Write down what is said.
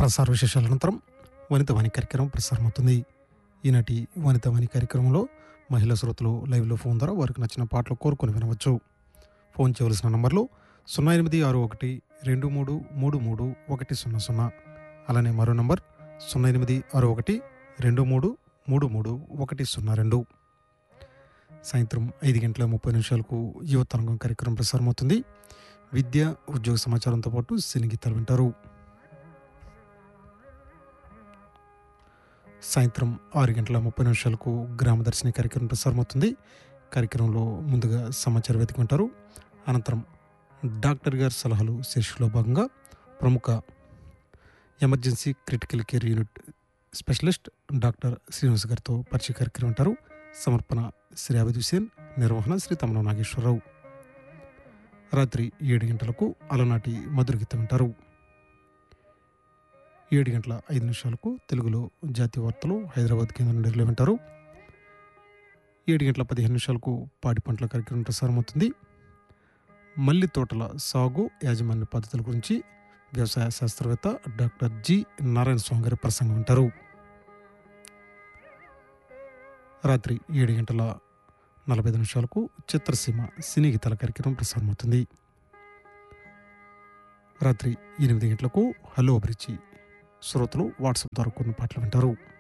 ప్రసార విశేషాల అనంతరం వనిత వాణి కార్యక్రమం ప్రసారమవుతుంది ఈనాటి వనిత వాణి కార్యక్రమంలో మహిళా శ్రోతలు లైవ్లో ఫోన్ ద్వారా వారికి నచ్చిన పాటలు కోరుకొని వినవచ్చు ఫోన్ చేయవలసిన నంబర్లు సున్నా ఎనిమిది ఆరు ఒకటి రెండు మూడు మూడు మూడు ఒకటి సున్నా సున్నా అలానే మరో నంబర్ సున్నా ఎనిమిది ఆరు ఒకటి రెండు మూడు మూడు మూడు ఒకటి సున్నా రెండు సాయంత్రం ఐదు గంటల ముప్పై నిమిషాలకు యువతరంగం కార్యక్రమం ప్రసారమవుతుంది విద్య ఉద్యోగ సమాచారంతో పాటు సినీ గీతాలు వింటారు సాయంత్రం ఆరు గంటల ముప్పై నిమిషాలకు గ్రామ దర్శిని కార్యక్రమం ప్రసారమవుతుంది కార్యక్రమంలో ముందుగా సమాచార వేదిక వింటారు అనంతరం డాక్టర్ గారి సలహాలు శీర్షికలో భాగంగా ప్రముఖ emergency critical care unit specialist doctor Srinivas గారితో పరిచయ కార్యక్రమం ఉంటారు సమర్పణ శ్రీ అభిద్ హుసేన్ నిర్వహణ శ్రీ తమన నాగేశ్వరరావు రాత్రి ఏడు గంటలకు అలనాటి మధుర గీతం వింటారు ఏడు గంటల ఐదు నిమిషాలకు తెలుగులో జాతీయ వార్తలు హైదరాబాద్ కేంద్రం నుండి వింటారు ఏడు గంటల పదిహేను నిమిషాలకు పాడి పంటల కార్యక్రమం ప్రసారమవుతుంది మల్లి తోటల సాగు యాజమాన్య పద్ధతుల గురించి వ్యవసాయ శాస్త్రవేత్త డాక్టర్ జి నారాయణ స్వామి గారి ప్రసంగం వింటారు రాత్రి ఏడు గంటల నలభై ఐదు నిమిషాలకు చిత్రసీమ సినీ గీతాల కార్యక్రమం ప్రసారమవుతుంది రాత్రి ఎనిమిది గంటలకు హలో అభిరుచి శ్రోతలు వాట్సాప్ ద్వారా కొన్ని పాటలు వింటారు